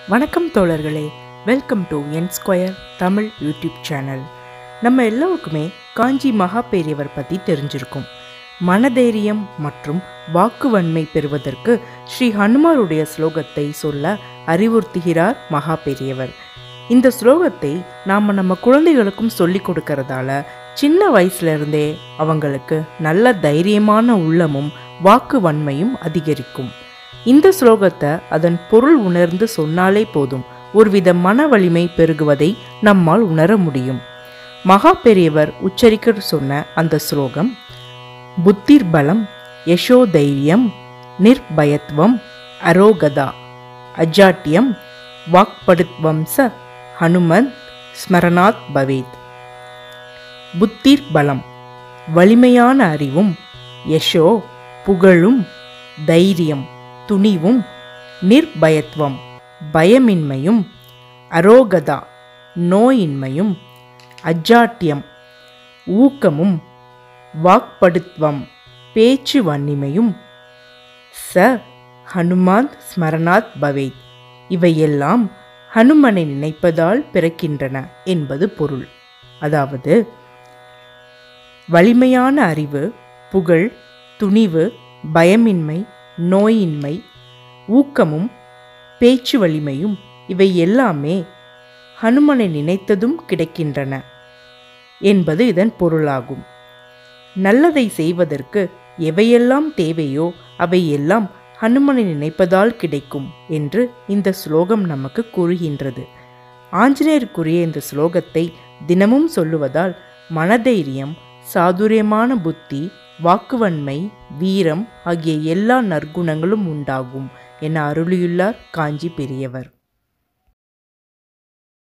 வணக்கம் தோழர்களே welcome to N square Tamil YouTube channel நம்ம எல்லோருக்குமே காஞ்சி மகா பெரியவர் பற்றி தெரிஞ்சிருக்கும் மனதைரியம் மற்றும் வாக்குவன்மை பெறுவதற்கு ஸ்ரீ ஹனுமாருடைய ஸ்லோகத்தை சொல்ல அறிவுறுத்துகிறார் மகா பெரியவர் இந்த ஸ்லோகத்தை நாம் நம்ம குழந்தைகளுக்கும் சொல்லி கொடுக்கறதால சின்ன வயசுல இருந்தே அவங்களுக்கு நல்ல தைரியமான உள்ளமும் வாக்குவன்மையும் அதிகரிக்கும் இந்த ஸ்லோகத்தை அதன் பொருள் உணர்ந்து சொன்னாலே போதும் ஒருவித மன வலிமை பெருகுவதை நம்மால் உணர முடியும் மகா பெரியவர் உச்சரிக்க சொன்ன அந்த ஸ்லோகம் புத்திர் பலம் யசோதைரியம் நிர்பயத்வம் அரோகதா அஜாட்டியம் வாக்படுத்வம்ச ஹனுமன் ஸ்மரணாத் பவேத் புத்திர் பலம் வலிமையான அறிவும் யஷோ புகழும் தைரியம் துணிவும் நிர்பயத்வம் பயமின்மையும் அரோகதா நோயின்மையும் அஜாட்டியம் ஊக்கமும் வாக்படுத்வம் பேச்சு வன்னிமையும் ச ஹனுமான் ஸ்மரணாத் பவேத் இவையெல்லாம் ஹனுமனை நினைப்பதால் பிறக்கின்றன என்பது பொருள் அதாவது வலிமையான அறிவு புகழ் துணிவு பயமின்மை நோயின்மை ஊக்கமும் பேச்சு வலிமையும் இவை எல்லாமே ஹனுமனை நினைத்ததும் கிடைக்கின்றன என்பது இதன் பொருளாகும் நல்லதை செய்வதற்கு எவையெல்லாம் தேவையோ அவை எல்லாம் ஹனுமனை நினைப்பதால் கிடைக்கும் என்று இந்த ஸ்லோகம் நமக்கு கூறுகின்றது ஆஞ்சநேயருக்குரிய இந்த ஸ்லோகத்தை தினமும் சொல்லுவதால் மனதைரியம் சாதுரியமான புத்தி வாக்குவன்மை வீரம் ஆகிய எல்லா நற்குணங்களும் உண்டாகும் என அருளியுள்ளார் காஞ்சி பெரியவர்